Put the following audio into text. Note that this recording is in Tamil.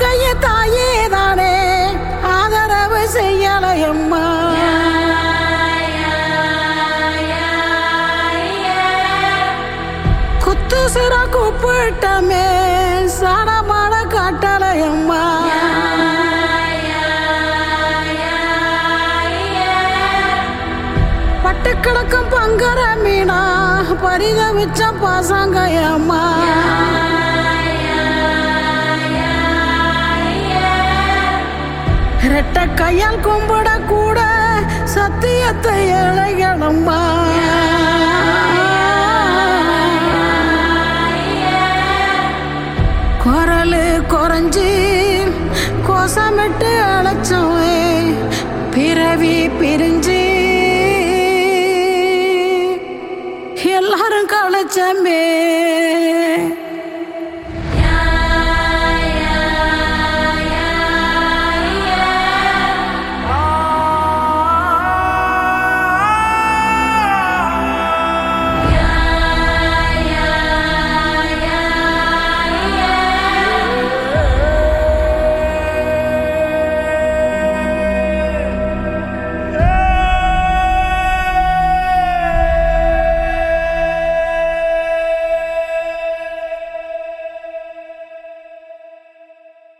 கைய தாயே தானே ஆதரவு செய்யலையம்மா குத்து சிற கூப்பிட்டமே சடமாட காட்டலையம்மா பட்டு கிடக்கும் பங்கர மீனா பரிதவிச்ச பாசங்க அம்மா ரெட்ட கையால் கும்பிட கூட சத்தியத்தை இழைகளம்மா குரலு குறைஞ்சி கோசமிட்டு அழைச்சவே பிறவி பிரிஞ்சு எல்லாரும் களைச்சமே